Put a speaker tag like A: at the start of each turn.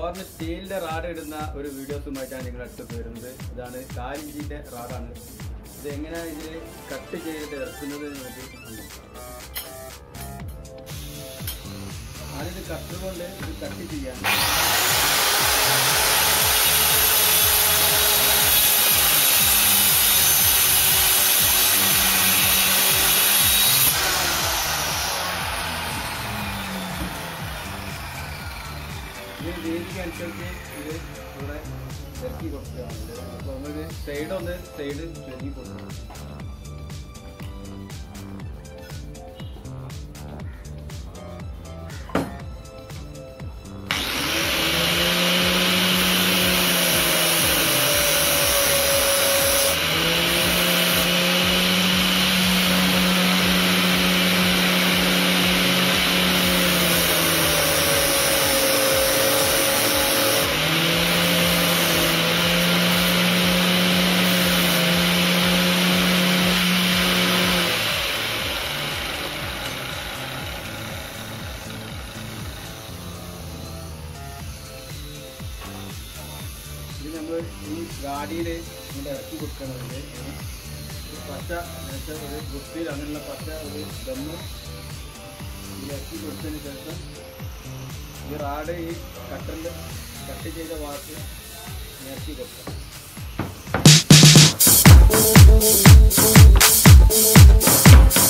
A: ഡോറിന് സ്റ്റീലിന്റെ റാഡ് ഇടുന്ന ഒരു വീഡിയോസുമായിട്ടാണ് നിങ്ങൾ അടുത്ത് വരുന്നത് ഇതാണ് കാലിഞ്ചിന്റെ റാഡാണ് ഇത് എങ്ങനെയാണ് ഇതിൽ കട്ട് ചെയ്തിട്ട് ഇറക്കുന്നത് എന്ന് നമുക്ക് നോക്കാം. ആദ്യം ഇത് കട്ടർ കൊണ്ട് ഇത് കട്ട് ചെയ്യാൻ ഈ രീതിക്ക് അനുസരിച്ച് ഇത് ഇവിടെ ഇറക്കി കൊടുക്കുകയാണുണ്ട് അപ്പോൾ നമുക്ക് സൈഡ് ഒന്ന് സൈഡ് ചെരുക്കി കൊടുക്കണം ഇത് നമ്മൾ ഈ ഗാഡിയിൽ ഇങ്ങനെ ഇറക്കി കൊടുക്കണമെങ്കിൽ ഒരു പച്ച നേരത്തെ ഒരു വൃത്തിയിൽ അങ്ങനെയുള്ള പച്ച ഒരു ദമ്മ് ഇതിൽ ഇറക്കി കൊടുത്തതിന് ശേഷം ഈ റാഡ് ഈ കട്ടറിൽ കട്ട് ചെയ്ത ഭാഗത്ത് ഇറക്കി കൊടുക്കാം
B: Thank